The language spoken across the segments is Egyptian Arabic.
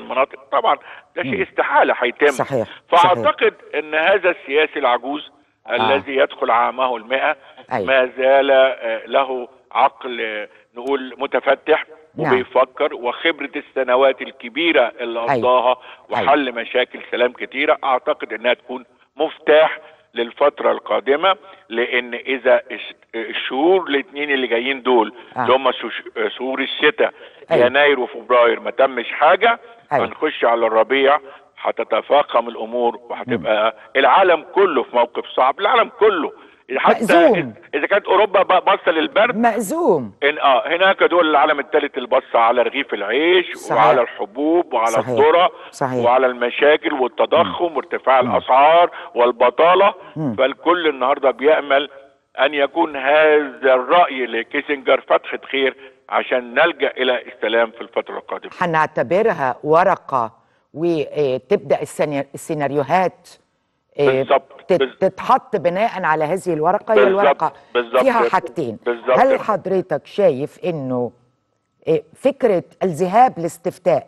المناطق طبعا ده شيء استحاله هيتم صحيح، فاعتقد ان هذا السياسي العجوز الذي يدخل عامه المئة أيوة. ما زال آه، له عقل آه، نقول متفتح نعم. وبيفكر وخبرة السنوات الكبيرة اللي أيوة. قضاها وحل مشاكل سلام كتيرة اعتقد انها تكون مفتاح للفترة القادمة لان اذا الش- الشهور الاثنين اللي جايين دول آه. اللي هم شوش- شهور الشتاء أيوة. يناير وفبراير ما تمش حاجة أيوة. هنخش على الربيع هتتفاقم الامور وهتبقى العالم كله في موقف صعب العالم كله حتى مأزوم. اذا كانت اوروبا ب- باصه للبرد مأزوم إن اه هناك دول العالم الثالث اللي بص على رغيف العيش صحيح. وعلى الحبوب وعلى صحيح. الذره صحيح. وعلى المشاكل والتضخم وارتفاع الاسعار والبطاله فالكل النهارده بيامل ان يكون هذا الراي لكيسنجر فتحه خير عشان نلجا الى السلام في الفتره القادمه هنعتبرها ورقة وتبدأ السيناريوهات آه، بالظبط. تت- بز- تتحط بناء على هذه الورقة هي بالظبط. الورقة بالظبط. فيها حاجتين بالظبط. هل حضرتك شايف انه آه، فكرة الذهاب لاستفتاء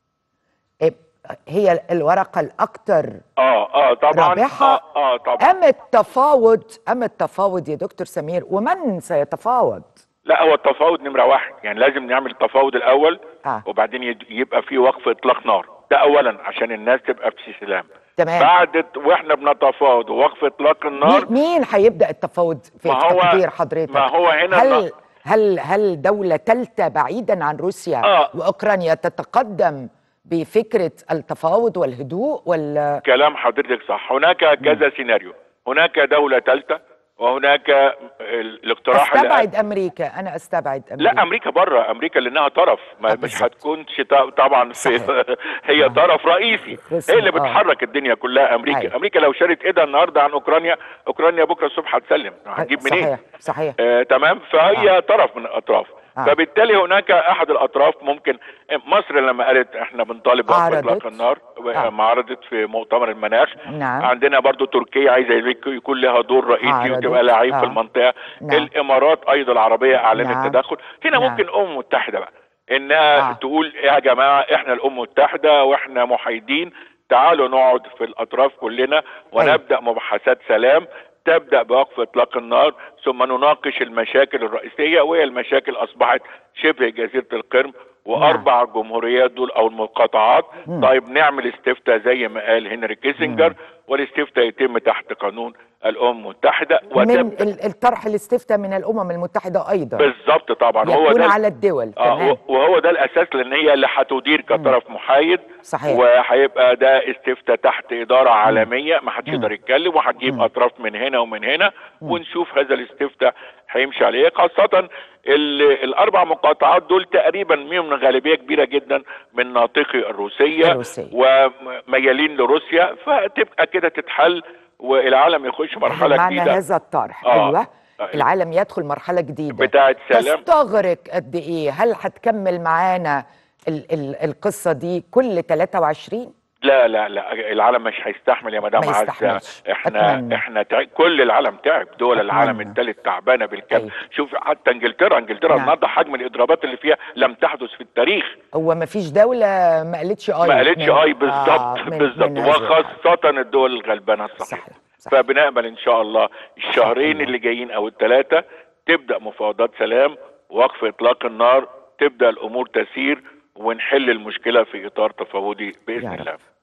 آه، هي الورقة الأكثر اه اه طبعا رابحة اه, آه طبعا أم التفاوض أم التفاوض يا دكتور سمير ومن سيتفاوض لا هو التفاوض نمره واحد يعني لازم نعمل التفاوض الاول آه. وبعدين يد- يبقى في وقف اطلاق نار ده اولا عشان الناس تبقى في سلام تمام. بعد واحنا بنتفاوض ووقف اطلاق النار مين- مين هيبدأ التفاوض في ما هو- تقدير حضرتك ما هو هنا هل الن- هل هل دولة ثالثة بعيدا عن روسيا آه. وأوكرانيا تتقدم بفكرة التفاوض والهدوء ولا كلام حضرتك صح هناك كذا سيناريو هناك دولة ثالثة وهناك ال- الاقتراح اللي- استبعد أمريكا أنا استبعد أمريكا لا امريكا بره امريكا لانها طرف ما آه، مش بالظبط. هتكون شتاء طبعا في صحيح. هي آه. طرف رئيسي اسمه، هي اللي آه. بتحرك الدنيا كلها امريكا أيوة. امريكا لو شالت ايدها النهارده عن اوكرانيا اوكرانيا بكره الصبح هتسلم هتجيب منين صحيح صحيح آه تمام فهي آه. طرف من الاطراف آه. آه. فبالتالي هناك احد الاطراف ممكن مصر لما قالت احنا بنطالب بوقف عرضت. اطلاق النار آه. آه. عرضت في مؤتمر المناخ نعم. عندنا برضو تركيا عايزه يكون لها دور رئيسي عرضت. وتبقى لعيب آه. في المنطقه نعم. الامارات ايضا العربيه اعلنت نعم. تدخل هنا نعم. ممكن امم متحده بقى انها آه. آه. تقول يا جماعه احنا الامم المتحده واحنا محايدين تعالوا نقعد في الاطراف كلنا ونبدا مباحثات سلام تبدا بوقف اطلاق النار ثم نناقش المشاكل الرئيسيه وهي المشاكل اصبحت شبه جزيره القرم واربع جمهوريات دول او المقاطعات طيب نعمل استفتاء زي ما قال هنري كيسنجر والاستفتاء يتم تحت قانون الامم المتحده من وتبدا ال- الطرح الاستفتاء من الأمم المتحدة أيضا بالظبط طبعا هو يكون ده على الدول اه تمام وهو ده الاساس لان هي اللي هتدير كطرف محايد صحيح. وهيبقى ده استفتاء تحت اداره عالميه ما حدش يقدر يتكلم وهتجيب اطراف من هنا ومن هنا ونشوف هذا الاستفتاء هيمشي عليه خاصه ال- الاربع مقاطعات دول تقريبا منهم غالبيه كبيره جدا من ناطقي الروسيه الروسية. وميالين لروسيا فتبقى كده تتحل والعالم يخش مرحله معنى جديده هذا الطرح آه. أيوة أيوة. العالم يدخل مرحلة جديدة بتاعت سلام تستغرق قد إيه هل هتكمل معانا ال ال القصة دي كل 23 لا لا لا العالم مش هيستحمل يا مدام ما عزة يستحملش. احنا أتمنى. احنا تع... كل العالم تعب دول العالم أتمنى. الثالث تعبانه بالكامل أيوة. شوف حتى انجلترا انجلترا نعم. النهارده حجم الاضرابات اللي فيها لم تحدث في التاريخ هو ما فيش دولة ما قالتش اي ما قالتش من- اي بالظبط آه، من- بالظبط من هذه الحالة. وخاصه الدول الغلبانه الصحيحه صحيح صحيح فبنامل ان شاء الله الشهرين الله. اللي جايين او الثلاثه تبدا مفاوضات سلام وقف اطلاق النار تبدا الامور تسير ونحل المشكله في اطار تفاوضي باذن يا رب. الله